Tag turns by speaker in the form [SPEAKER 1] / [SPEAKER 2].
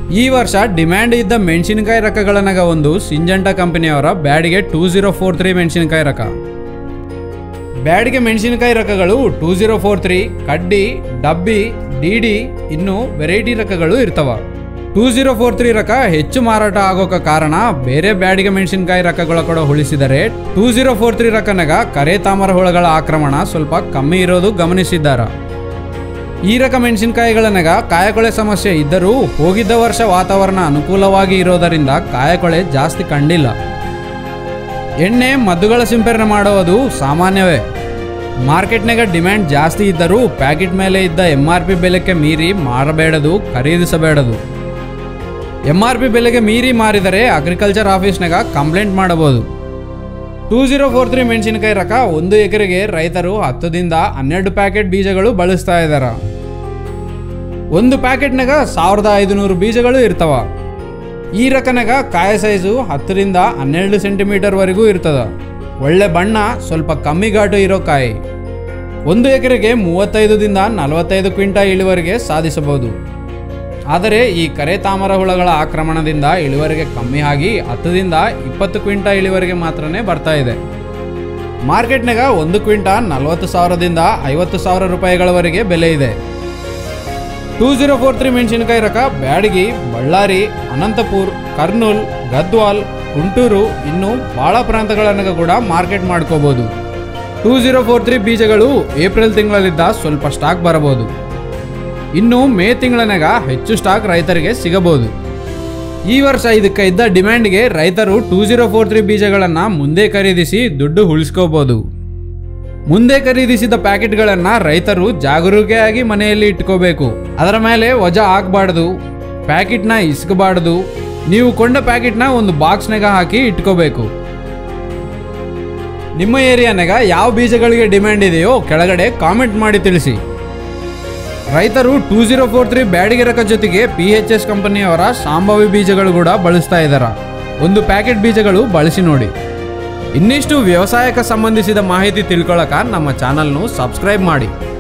[SPEAKER 1] ಈ ವರ್ಷ ಡಿಮ್ಯಾಂಡ್ ಇದ್ದ ಮೆಣಸಿನಕಾಯಿ ರಕಗಳನ್ನಾಗ ಒಂದು ಸಿಂಜಂಟ ಕಂಪನಿಯವರ Byadgi two zero four three ಮೆಣಸಿನಕಾಯಿ ರಕ ಬ್ಯಾಡಿಗೆ ಮೆಣಸಿನಕಾಯಿ ರಕಗಳು ಟೂ ಜೀರೋ ಫೋರ್ ತ್ರೀ ಕಡ್ಡಿ ಡಬ್ಬಿ ಡಿ ಡಿ ಇನ್ನು ವೆರೈಟಿ ರಕಗಳು ಇರ್ತವ ಟೂ ಜೀರೋ ಫೋರ್ ತ್ರೀ ರಕ ಹೆಚ್ಚು ಮಾರಾಟ ಆಗೋಕ ಕಾರಣ ಬೇರೆ ಬ್ಯಾಡಿಗೆ ಮೆಣಸಿನಕಾಯಿ ರಕಗಳ ಕೂಡ ಹೋಲಿಸಿದರೆ ಟೂ ಜೀರೋ ಫೋರ್ ತ್ರೀ ರಕನಾಗ ಕರೆ ತಾಮರ ಹುಳಗಳ ಆಕ್ರಮಣ ಸ್ವಲ್ಪ ಕಮ್ಮಿ ಇರೋದು ಗಮನಿಸಿದ್ದಾರ ಈ ರಕ ಮೆಣಸಿನಕಾಯಿಗಳನ್ನಾಗ ಕಾಯಕೊಳೆ ಸಮಸ್ಯೆ ಇದ್ದರೂ ಹೋಗಿದ್ದ ವರ್ಷ ವಾತಾವರಣ ಅನುಕೂಲವಾಗಿ ಇರೋದರಿಂದ ಕಾಯಕೊಳೆ ಜಾಸ್ತಿ ಕಂಡಿಲ್ಲ ಎಣ್ಣೆ ಮದ್ದುಗಳ ಸಿಂಪರಣೆ ಮಾಡುವುದು ಸಾಮಾನ್ಯವೇ ಮಾರ್ಕೆಟ್ನಾಗ ಡಿಮ್ಯಾಂಡ್ ಜಾಸ್ತಿ ಇದ್ದರೂ ಪ್ಯಾಕೆಟ್ ಮೇಲೆ ಇದ್ದ ಎಂ ಆರ್ ಪಿ ಬೆಲೆಗೆ ಮೀರಿ ಮಾರಬೇಡದು ಖರೀದಿಸಬೇಡದು ಎಂ ಆರ್ ಪಿ ಬೆಲೆಗೆ ಮೀರಿ ಮಾರಿದರೆ ಅಗ್ರಿಕಲ್ಚರ್ ಆಫೀಸ್ನಾಗ ಕಂಪ್ಲೇಂಟ್ ಮಾಡಬಹುದು ಟೂ ಜೀರೋ ಫೋರ್ ತ್ರೀ ಮೆಣಸಿನಕಾಯಿ ರಕ ಒಂದು ಎಕರೆಗೆ ರೈತರು ಹತ್ತದಿಂದ ಹನ್ನೆರಡು ಪ್ಯಾಕೆಟ್ ಬೀಜಗಳು ಬಳಸ್ತಾ ಇದ್ದಾರ ಒಂದು ಪ್ಯಾಕೆಟ್ನಾಗ ಸಾವಿರದ ಐದುನೂರು ಬೀಜಗಳು ಇರ್ತವ ಈ ರಕನಾಗ ಕಾಯ ಸೈಜು ಹತ್ತರಿಂದ ಹನ್ನೆರಡು ಸೆಂಟಿಮೀಟರ್ವರೆಗೂ ಇರ್ತದ ಒಳ್ಳೆ ಬಣ್ಣ ಸ್ವಲ್ಪ ಕಮ್ಮಿ ಘಾಟು ಇರೋ ಕಾಯಿ ಒಂದು ಎಕರೆಗೆ ಮೂವತ್ತೈದರಿಂದ ನಲವತ್ತೈದು ಕ್ವಿಂಟಾ ಇಳುವರಿಗೆ ಸಾಧಿಸಬಹುದು ಆದರೆ ಈ ಕರೆ ತಾಮರ ಹುಳಗಳ ಆಕ್ರಮಣದಿಂದ ಇಳುವರಿಗೆ ಕಮ್ಮಿ ಆಗಿ ಹತ್ತರಿಂದ ಇಪ್ಪತ್ತು ಕ್ವಿಂಟಾ ಇಳುವರಿಗೆ ಮಾತ್ರನೇ ಬರ್ತಾ ಇದೆ ಮಾರ್ಕೆಟ್ನಾಗ ಒಂದು ಕ್ವಿಂಟಾ ನಲವತ್ತು ಸಾವಿರದಿಂದ ಐವತ್ತು ಸಾವಿರ ರೂಪಾಯಿಗಳವರೆಗೆ ಬೆಲೆ ಇದೆ ಟೂ ಜೀರೋ ಫೋರ್ ತ್ರೀ ಮೆಣಸಿನಕಾಯಿ ರಕ ಬ್ಯಾಡಗಿ ಬಳ್ಳಾರಿ ಅನಂತಪುರ್ ಕರ್ನೂಲ್ ಗದ್ವಾಲ್ ಗುಂಟೂರು ಇನ್ನು ಭಾಳ ಪ್ರಾಂತಗಳನ್ನ ಕೂಡ ಮಾರ್ಕೆಟ್ ಮಾಡ್ಕೋಬಹುದು ಟೂ ಜೀರೋ ಫೋರ್ ತ್ರೀ ಬೀಜಗಳು ಏಪ್ರಿಲ್ ತಿಂಗಳಲ್ಲಿದ್ದ ಸ್ವಲ್ಪ ಸ್ಟಾಕ್ ಬರಬಹುದು ಇನ್ನು ಮೇ ತಿಂಗಳನಾಗ ಹೆಚ್ಚು ಸ್ಟಾಕ್ ರೈತರಿಗೆ ಸಿಗಬಹುದು ಈ ವರ್ಷ ಇದಕ್ಕೆ ಇದ್ದ ಡಿಮ್ಯಾಂಡ್ಗೆ ರೈತರು ಟೂ ಜೀರೋ ಫೋರ್ ತ್ರೀ ಬೀಜಗಳನ್ನು ಮುಂದೆ ಖರೀದಿಸಿ ದುಡ್ಡು ಉಳಿಸ್ಕೋಬಹುದು ಮುಂದೆ ಖರೀದಿಸಿದ ಪ್ಯಾಕೆಟ್ಗಳನ್ನು ರೈತರು ಜಾಗರೂಕತೆಯಾಗಿ ಮನೆಯಲ್ಲಿ ಇಟ್ಕೋಬೇಕು ಅದರ ಮೇಲೆ ವಜಾ ಹಾಕಬಾರ್ದು ಪ್ಯಾಕೆಟ್ನ ಇಸ್ಕಬಾರ್ದು ನೀವು ಕೊಂಡ ಪ್ಯಾಕೆಟ್ನ ಒಂದು ಬಾಕ್ಸ್ನಾಗ ಹಾಕಿ ಇಟ್ಕೋಬೇಕು ನಿಮ್ಮ ಏರಿಯಾನಾಗ ಯಾವ ಬೀಜಗಳಿಗೆ ಡಿಮ್ಯಾಂಡ್ ಇದೆಯೋ ಕೆಳಗಡೆ ಕಾಮೆಂಟ್ ಮಾಡಿ ತಿಳಿಸಿ ರೈತರು two zero four three Byadgi ರಕ ಜೊತೆಗೆ ಪಿ ಎಚ್ ಎಸ್ ಕಂಪನಿಯವರ ಸಾಂಭಾವಿ ಬೀಜಗಳು ಕೂಡ ಬಳಸ್ತಾ ಇದ್ದಾರೆ ಒಂದು ಪ್ಯಾಕೆಟ್ ಬೀಜಗಳು ಬಳಸಿ ನೋಡಿ ಇನ್ನಿಷ್ಟು ವ್ಯವಸಾಯಕ್ಕೆ ಸಂಬಂಧಿಸಿದ ಮಾಹಿತಿ ತಿಳ್ಕೊಳಕ ನಮ್ಮ ಚಾನಲ್ನು ಸಬ್ಸ್ಕ್ರೈಬ್ ಮಾಡಿ